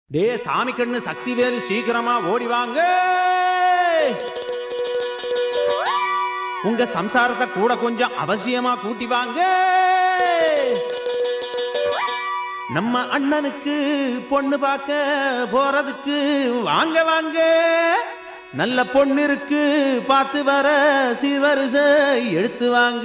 டே சாமி கண்ணு சக்தி வேலு சீக்கிரமா ஓடி வாங்க உங்க சம்சாரத்தை கூட கொஞ்சம் அவசியமா கூட்டி வாங்க நம்ம அண்ணனுக்கு பொண்ணு பார்க்க போறதுக்கு வாங்க வாங்க நல்ல பொண்ணு இருக்கு பார்த்து வர சீர்வரிசை எடுத்து வாங்க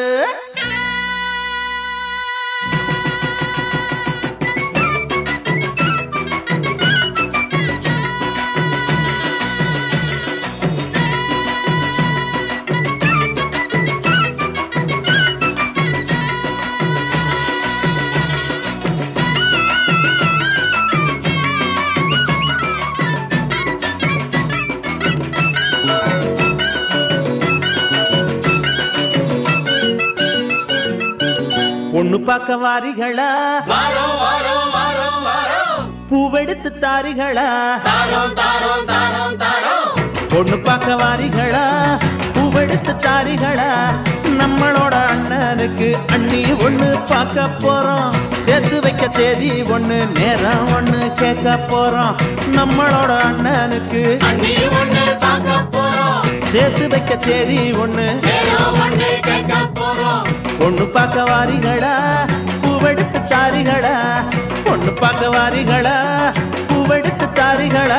பொண்ணு பார்க்க வாரிகளா வாரோம் வாரோம் வாரோம் வாரோம் பூவெடுத்து தாரிகளா தாரோம் தாரோம் தாரோம் தாரோம் பொண்ணு பார்க்க வாரிகளா பூவெடுத்து தாரிகளா நம்மளோட அண்ணனுக்கு அண்ணி ஒண்ணு பார்க்க போறோம் சேர்த்து வைக்க தேதி ஒண்ணு நேரம் ஒண்ணு கேட்க போறோம் நம்மளோட அண்ணனுக்கு அண்ணி ஒண்ணு பார்க்க போறோம் சேர்த்து வைக்க தேதி ஒண்ணு நேரம் ஒண்ணு கேட்க போறோம் பொண்ணு பார்க்க வாரிகளா பூவெடுத்து தாரிகளா பொண்ணு பார்க்க வாரிகளா பூவெடுத்து தாரிகளா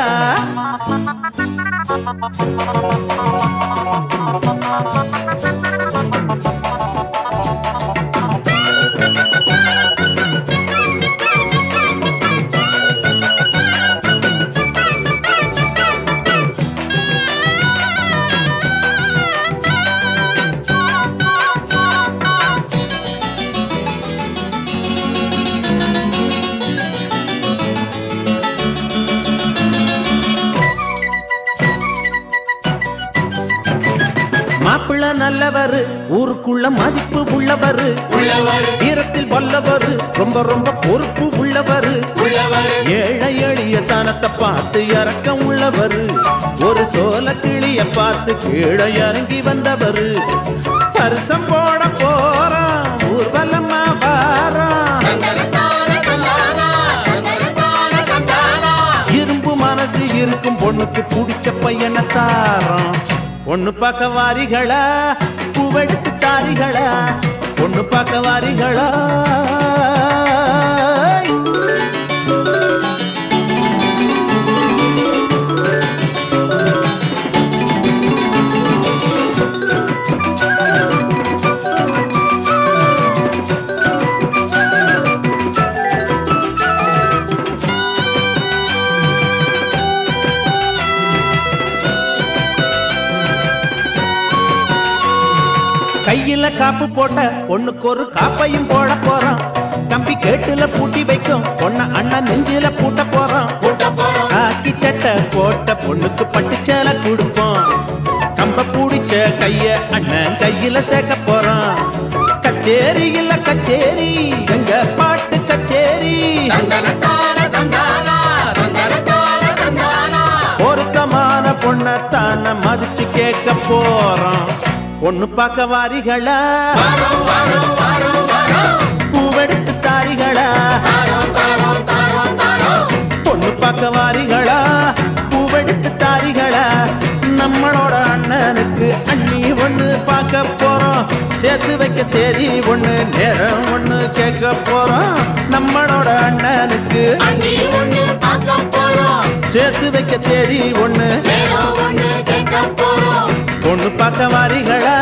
மாப்பிள்ள நல்லவரு ஊருக்குள்ள மதிப்பு உள்ளவரு உள்ளவரு வீரத்தில் வல்லவரு ரொம்ப ரொம்ப பொறுப்பு உள்ளவரு உள்ளவரு ஏழை எளிய சனத்தை பார்த்து இறக்கம் உள்ளவரு ஒரு சோல கிளிய பார்த்து கீழே இறங்கி வந்தவரு பரிசம் போட போறான் ஊர்வலமா வாரான் சந்தனத்தான சந்தானா சந்தனத்தான சந்தானா இரும்பு மனசு இருக்கும் பொண்ணுக்கு பிடிச்ச பையனை தாரம் பொண்ணு பார்க்க வாரிகளா பூவெடுத்து தாரிகளா பொண்ணு பார்க்க வாரிகளா கையில காப்பு போட்ட பொண்ணுக்கு ஒரு காப்பையும் போட போறோம் கம்பி கேட்டுல பூட்டி வைக்கும் பொண்ண அண்ணன் நெஞ்சில பூட்ட போறோம் கூட்ட போறோம் காக்கி சட்டை போட்ட பொண்ணுக்கு பட்டு சேலை கொடுப்போம் கம்ப பூடிச்ச கைய அண்ணன் கையில சேர்க்க போறோம் கச்சேரி இல்ல கச்சேரி எங்க பாட்டு கச்சேரி சந்தனத்தான சந்தானா சந்தனத்தான சந்தானா பொருத்தமான பொண்ணத்தான மதிச்சு கேட்க போறோம் பொண்ணு பார்க்க வாரிகளா வாரோம் வாரோம் வாரோம் வாரோம் பூவெடுத்து தாரிகளா தாரோம் தாரோம் தாரோம் தாரோம் பொண்ணு பார்க்க வாரிகளா பூவெடுத்து தாரிகளா நம்மளோட அண்ணனுக்கு அண்ணி ஒண்ணு பார்க்க போறோம் சேர்த்து வைக்க தேதி ஒண்ணு நேரம் ஒண்ணு கேட்க போறோம் நம்மளோட அண்ணனுக்கு அண்ணி ஒண்ணு பார்க்க போறோம் சேர்த்து வைக்க தேதி ஒண்ணு நேரம் ஒண்ணு கேட்க போறோம் பொண்ணு பார்க்க வாரிகளா